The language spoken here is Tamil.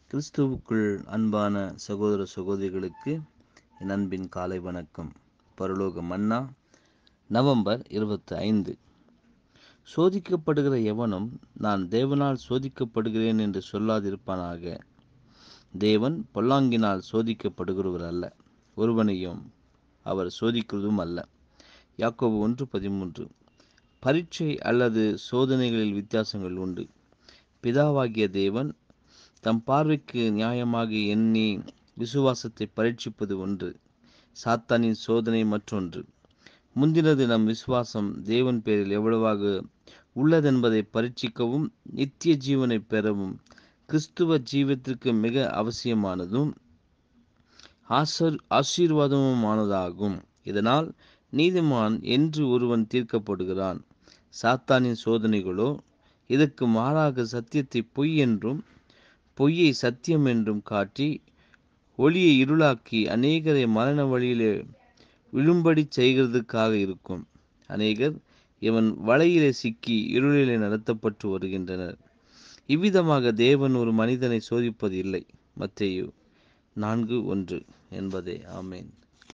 கிறிஸ்துவுக்குள் அன்பான சகோதர சகோதரிகளுக்கு என் அன்பின் காலை வணக்கம் பரலோக மன்னா நவம்பர் இருபத்தி ஐந்து சோதிக்கப்படுகிற எவனும் நான் தேவனால் சோதிக்கப்படுகிறேன் என்று சொல்லாதிருப்பானாக தேவன் பொல்லாங்கினால் சோதிக்கப்படுகிறவர் அல்ல ஒருவனையும் அவர் சோதிக்கிறதும் அல்ல யாக்கோபு ஒன்று பதிமூன்று பரீட்சை அல்லது சோதனைகளில் வித்தியாசங்கள் உண்டு பிதாவாகிய தேவன் தம் பார்வைக்கு நியாயமாக எண்ணி விசுவாசத்தை பரீட்சிப்பது ஒன்று சாத்தானின் சோதனை மற்றொன்று முந்தினது நம் விசுவாசம் தேவன் பேரில் எவ்வளவாக உள்ளதென்பதை பரீட்சிக்கவும் நித்திய ஜீவனை பெறவும் கிறிஸ்துவ ஜீவத்திற்கு மிக அவசியமானதும் ஆசர் ஆசீர்வாதமுமானதாகும் இதனால் நீதிமான் என்று ஒருவன் தீர்க்கப்படுகிறான் சாத்தானின் சோதனைகளோ இதற்கு மாறாக சத்தியத்தை பொய் என்றும் பொய்யை சத்தியம் என்றும் காட்டி ஒளியை இருளாக்கி அநேகரை மரண வழியிலே விழும்படி செய்கிறதுக்காக இருக்கும் அநேகர் இவன் வலையிலே சிக்கி இருளிலே நடத்தப்பட்டு வருகின்றனர் இவ்விதமாக தேவன் ஒரு மனிதனை சோதிப்பது இல்லை மத்தேயு நான்கு ஒன்று என்பதே ஆமேன்